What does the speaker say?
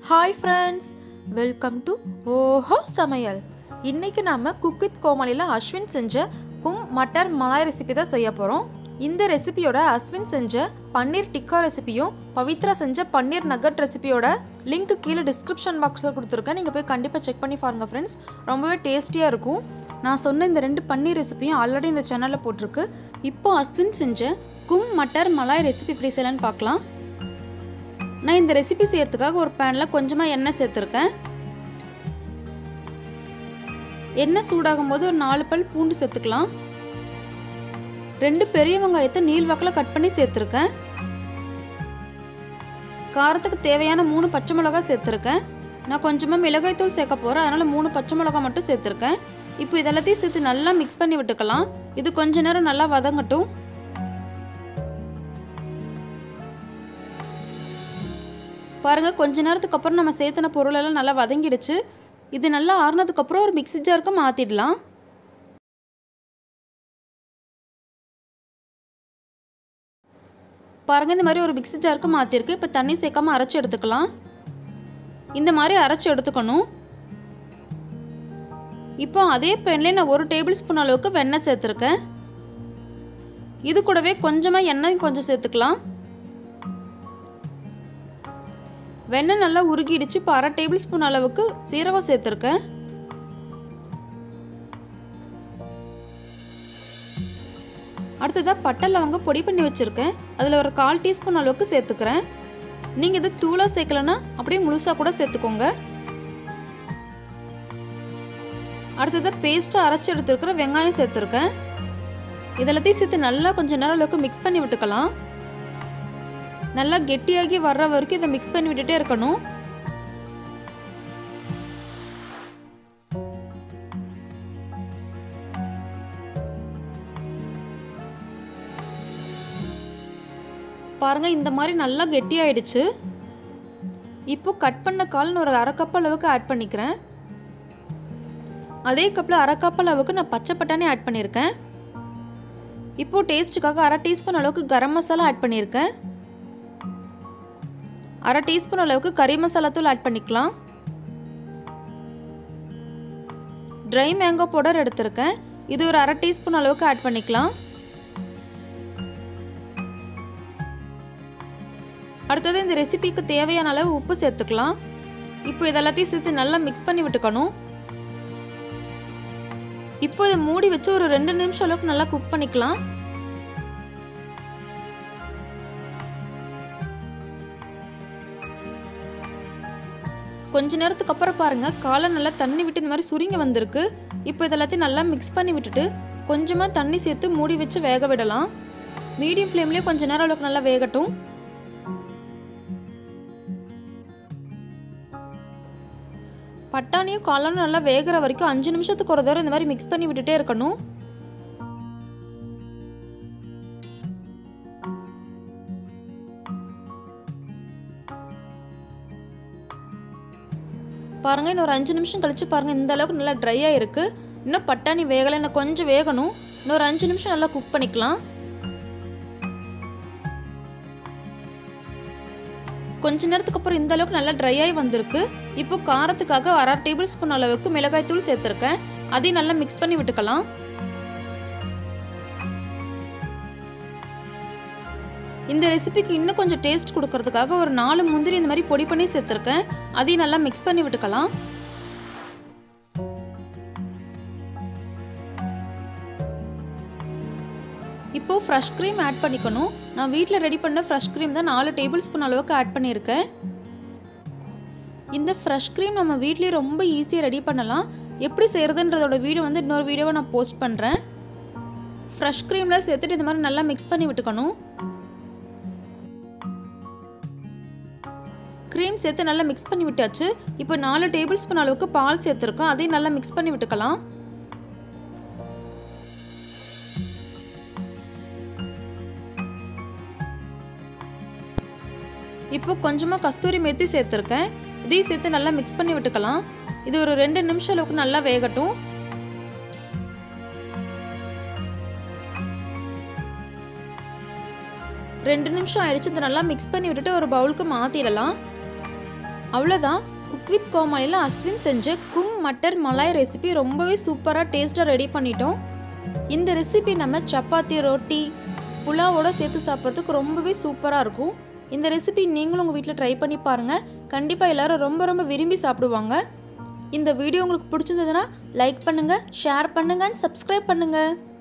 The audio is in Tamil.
ஹாய் ஃப்ரெண்ட்ஸ் வெல்கம் டு ஓஹோ சமையல் இன்னைக்கு நாம குக் வித் கோமாளியில் அஸ்வின் செஞ்ச கும் மட்டர் மலாய் ரெசிபி தான் செய்ய போகிறோம் இந்த ரெசிபியோட அஸ்வின் செஞ்ச பன்னீர் டிக்கா ரெசிபியும் பவித்ரா செஞ்ச பன்னீர் நகட் ரெசிபியோட லிங்க் கீழே டிஸ்கிரிப்ஷன் பாக்ஸில் கொடுத்துருக்கேன் நீங்கள் போய் கண்டிப்பாக செக் பண்ணி பாருங்கள் ஃப்ரெண்ட்ஸ் ரொம்பவே டேஸ்டியாக இருக்கும் நான் சொன்ன இந்த ரெண்டு பன்னீர் ரெசிபியும் ஆல்ரெடி இந்த சேனலில் போட்டிருக்கு இப்போ அஸ்வின் செஞ்ச கும் மட்டர் மலாய் ரெசிபி எப்படி செய்யலான்னு பார்க்கலாம் நான் இந்த ரெசிபி செய்யறதுக்காக ஒரு பேனில் கொஞ்சமாக எண்ணெய் சேர்த்துருக்கேன் எண்ணெய் சூடாகும் போது ஒரு நாலு பல் பூண்டு சேர்த்துக்கலாம் ரெண்டு பெரிய வெங்காயத்தை நீள்வாக்கில் கட் பண்ணி சேர்த்துருக்கேன் காரத்துக்கு தேவையான மூணு பச்சை மிளகாய் சேர்த்துருக்கேன் நான் கொஞ்சமாக மிளகாய்த்தூள் சேர்க்க போகிறேன் அதனால் மூணு பச்சை மிளகாய் மட்டும் சேர்த்துருக்கேன் இப்போ இதெல்லாத்தையும் சேர்த்து நல்லா மிக்ஸ் பண்ணி விட்டுக்கலாம் இது கொஞ்ச நேரம் நல்லா வதங்கட்டும் பாருங்க கொஞ்ச நேரத்துக்கு அப்புறம் நம்ம சேர்த்துன பொருள் எல்லாம் நல்லா வதங்கிடுச்சு இது நல்லா ஆறுனதுக்கப்புறம் ஒரு மிக்ஸி ஜாருக்கு மாற்றிடலாம் பாருங்க இந்த மாதிரி ஒரு மிக்ஸி ஜாருக்கு மாற்றிருக்கு இப்போ தண்ணி சேர்க்காம அரைச்சி எடுத்துக்கலாம் இந்த மாதிரி அரைச்சி எடுத்துக்கணும் இப்போ அதே பேன்லேயே நான் ஒரு டேபிள் ஸ்பூன் அளவுக்கு வெண்ணெய் சேர்த்துருக்கேன் இது கூடவே கொஞ்சமாக எண்ணெய் கொஞ்சம் சேர்த்துக்கலாம் வெண்ணெய் நல்லா உருகிடுச்சு இப்போ அரை டேபிள் ஸ்பூன் அளவுக்கு சீரகம் சேர்த்துருக்கேன் அடுத்ததாக பட்டை லவங்க பொடி பண்ணி வச்சுருக்கேன் அதில் ஒரு கால் டீஸ்பூன் அளவுக்கு சேர்த்துக்கிறேன் நீங்கள் இது தூளாக சேர்க்கலன்னா அப்படியே முழுசாக கூட சேர்த்துக்கோங்க அடுத்ததாக பேஸ்ட்டாக அரைச்சி எடுத்துருக்கிற வெங்காயம் சேர்த்துருக்கேன் இதெல்லாத்தையும் சேர்த்து நல்லா கொஞ்சம் நேரம் அளவுக்கு மிக்ஸ் பண்ணி விட்டுக்கலாம் நல்லா கெட்டியாகி வர்ற வரைக்கும் இதை மிக்ஸ் பண்ணி விட்டுட்டே இருக்கணும் பாருங்க இந்த மாதிரி நல்லா கெட்டியாயிடுச்சு இப்போ கட் பண்ண கால்னு ஒரு அரை கப் அளவுக்கு ஆட் பண்ணிக்கிறேன் அதே கப்பில் அரை கப் அளவுக்கு நான் பச்சை பட்டாணி ஆட் பண்ணியிருக்கேன் இப்போ டேஸ்ட்டுக்காக அரை டீஸ்பூன் அளவுக்கு கரம் மசாலா ஆட் பண்ணியிருக்கேன் அரை டீஸ்பூன் அளவுக்கு கறி மசாலா தூள் ஆட் பண்ணிக்கலாம் ட்ரை மேங்கோ பவுடர் எடுத்திருக்கேன் இது ஒரு அரை டீஸ்பூன் அளவுக்கு ஆட் பண்ணிக்கலாம் அடுத்தது இந்த ரெசிபிக்கு தேவையான அளவு உப்பு சேர்த்துக்கலாம் இப்போ இதெல்லாத்தையும் சேர்த்து நல்லா மிக்ஸ் பண்ணி விட்டுக்கணும் இப்போ இதை மூடி வச்சு ஒரு ரெண்டு நிமிஷம் அளவுக்கு நல்லா குக் பண்ணிக்கலாம் கொஞ்ச நேரத்துக்கு அப்புறம் பாருங்க காலை நல்லா தண்ணி விட்டு இந்த மாதிரி சுருங்கி வந்திருக்கு இப்போ இதெல்லாத்தையும் நல்லா மிக்ஸ் பண்ணி விட்டுட்டு கொஞ்சமாக தண்ணி சேர்த்து மூடி வச்சு வேக விடலாம் மீடியம் ஃப்ளேம்லேயே கொஞ்ச நேரம் அளவுக்கு நல்லா வேகட்டும் பட்டாணியும் காளானும் நல்லா வேகிற வரைக்கும் அஞ்சு நிமிஷத்துக்கு ஒரு தடவை இந்த மாதிரி மிக்ஸ் பண்ணி விட்டுட்டே இருக்கணும் பாருங்க இன்னும் ஒரு அஞ்சு நிமிஷம் கழிச்சு பாருங்க இந்த அளவுக்கு நல்லா ட்ரையாக இருக்கு இன்னும் பட்டாணி வேகலை இன்னும் கொஞ்சம் வேகணும் இன்னும் ஒரு அஞ்சு நிமிஷம் நல்லா குக் பண்ணிக்கலாம் கொஞ்ச நேரத்துக்கு அப்புறம் இந்த அளவுக்கு நல்லா ட்ரை ஆகி வந்திருக்கு இப்போ காரத்துக்காக அரை டேபிள் ஸ்பூன் அளவுக்கு மிளகாய் தூள் சேர்த்துருக்கேன் அதையும் நல்லா மிக்ஸ் பண்ணி விட்டுக்கலாம் இந்த ரெசிபிக்கு இன்னும் கொஞ்சம் டேஸ்ட் கொடுக்கறதுக்காக ஒரு நாலு முந்திரி இந்த மாதிரி பொடி பண்ணி சேர்த்துருக்கேன் அதையும் நல்லா மிக்ஸ் பண்ணி விட்டுக்கலாம் இப்போ ஃப்ரெஷ் க்ரீம் ஆட் பண்ணிக்கணும் நான் வீட்டில் ரெடி பண்ண ஃப்ரெஷ் க்ரீம் தான் நாலு டேபிள் ஸ்பூன் அளவுக்கு ஆட் பண்ணியிருக்கேன் இந்த ஃப்ரெஷ் க்ரீம் நம்ம வீட்லேயே ரொம்ப ஈஸியாக ரெடி பண்ணலாம் எப்படி செய்கிறதுன்றதோட வீடியோ வந்து இன்னொரு வீடியோவை நான் போஸ்ட் பண்ணுறேன் ஃப்ரெஷ் க்ரீமில் சேர்த்துட்டு இந்த மாதிரி நல்லா மிக்ஸ் பண்ணி விட்டுக்கணும் க்ரீம் சேர்த்து நல்லா மிக்ஸ் பண்ணி விட்டாச்சு இப்போ நாலு டேபிள் ஸ்பூன் அளவுக்கு பால் சேர்த்துருக்கோம் அதையும் நல்லா மிக்ஸ் பண்ணி விட்டுக்கலாம் இப்போ கொஞ்சமாக கஸ்தூரி மேத்தி சேர்த்துருக்கேன் இதையும் சேர்த்து நல்லா மிக்ஸ் பண்ணி விட்டுக்கலாம் இது ஒரு ரெண்டு நிமிஷம் அளவுக்கு நல்லா வேகட்டும் ரெண்டு நிமிஷம் ஆயிடுச்சு இதை நல்லா மிக்ஸ் பண்ணி விட்டுட்டு ஒரு பவுலுக்கு மாற்றிடலாம் அவ்வளோதான் குக் வித் கோமாளியில் அஸ்வின் செஞ்ச கும் மட்டர் மலாய் ரெசிபி ரொம்பவே சூப்பராக டேஸ்ட்டாக ரெடி பண்ணிட்டோம் இந்த ரெசிபி நம்ம சப்பாத்தி ரொட்டி புலாவோட சேர்த்து சாப்பிட்றதுக்கு ரொம்பவே சூப்பராக இருக்கும் இந்த ரெசிபி நீங்களும் உங்கள் வீட்டில் ட்ரை பண்ணி பாருங்கள் கண்டிப்பாக எல்லாரும் ரொம்ப ரொம்ப விரும்பி சாப்பிடுவாங்க இந்த வீடியோ உங்களுக்கு பிடிச்சிருந்ததுன்னா லைக் பண்ணுங்கள் ஷேர் பண்ணுங்கள் சப்ஸ்கிரைப் பண்ணுங்கள்